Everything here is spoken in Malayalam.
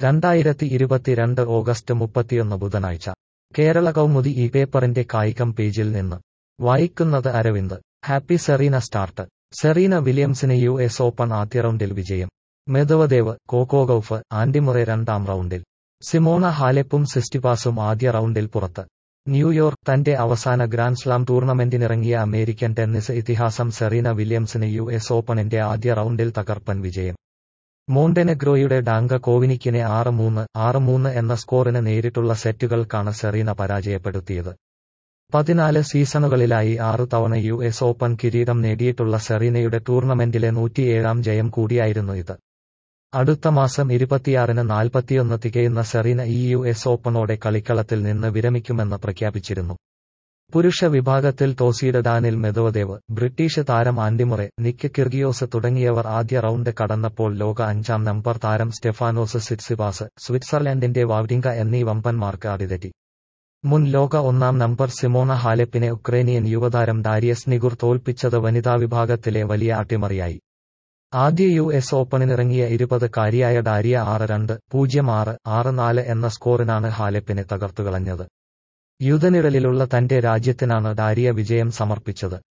രണ്ടായിരത്തി ഇരുപത്തിരണ്ട് ഓഗസ്റ്റ് മുപ്പത്തിയൊന്ന് ബുധനാഴ്ച കേരള കൗമുദി ഈ പേപ്പറിന്റെ കായികം പേജിൽ നിന്ന് വായിക്കുന്നത് Aravind happy Serena start Serena വില്യംസിന് യു എസ് ഓപ്പൺ ആദ്യ റൗണ്ടിൽ വിജയം മെദവദേവ് കോക്കോഗൌഫ് ആൻഡിമുറെ രണ്ടാം റൗണ്ടിൽ സിമോണ ഹാലെപ്പും സിസ്റ്റിപാസും ആദ്യ റൗണ്ടിൽ പുറത്ത് ന്യൂയോർക്ക് തന്റെ അവസാന ഗ്രാൻഡ് സ്ലാം ടൂർണമെന്റിനിറങ്ങിയ അമേരിക്കൻ ടെന്നീസ് ഇതിഹാസം സെറീന വില്യംസിന് യു എസ് ഓപ്പണിന്റെ ആദ്യ റൗണ്ടിൽ തകർപ്പൻ വിജയം മോണ്ടെനെഗ്രോയുടെ ഡാങ്ക കോവിനിക്കിനെ ആറ് മൂന്ന് ആറ് മൂന്ന് എന്ന സ്കോറിന് നേരിട്ടുള്ള സെറ്റുകൾക്കാണ് സെറീന പരാജയപ്പെടുത്തിയത് പതിനാല് സീസണുകളിലായി ആറു തവണ യു എസ് ഓപ്പൺ കിരീടം നേടിയിട്ടുള്ള സെറീനയുടെ ടൂർണമെന്റിലെ നൂറ്റിയേഴാം ജയം കൂടിയായിരുന്നു ഇത് അടുത്ത മാസം ഇരുപത്തിയാറിന് നാൽപ്പത്തിയൊന്ന് തികയുന്ന സെറീന ഈ യു എസ് ഓപ്പണോടെ കളിക്കളത്തിൽ നിന്ന് വിരമിക്കുമെന്ന് പ്രഖ്യാപിച്ചിരുന്നു പുരുഷ വിഭാഗത്തിൽ ടോസീഡ് ഡാനിൽ മെദോദേവ് ബ്രിട്ടീഷ് താരം ആൻഡിമുറെ നിക്ക് കിർഗിയോസ് തുടങ്ങിയവർ ആദ്യ റൗണ്ട് കടന്നപ്പോൾ ലോക അഞ്ചാം നമ്പർ താരം സ്റ്റെഫാനോസ് സിറ്റ്സിപാസ് സ്വിറ്റ്സർലൻഡിന്റെ വാവ്ഡിങ്ക എന്നീ വമ്പന്മാർക്ക് അടിതെറ്റി മുൻ ലോക ഒന്നാം നമ്പർ സിമോണ ഹാലെപ്പിനെ ഉക്രൈനിയൻ യുവതാരം ഡാരിയസ് നിഗുർ തോൽപ്പിച്ചത് വനിതാ വിഭാഗത്തിലെ വലിയ അട്ടിമറിയായി ആദ്യ യു എസ് ഓപ്പണിനിറങ്ങിയ ഇരുപത് കാരിയായ ഡാരിയ ആറ് രണ്ട് പൂജ്യം ആറ് ആറ് നാല് എന്ന സ്കോറിനാണ് ഹാലെപ്പിനെ തകർത്തുകളഞ്ഞത് യുദ്ധനിഴലിലുള്ള തന്റെ രാജ്യത്തിനാണ് ഡാരിയ വിജയം സമർപ്പിച്ചത്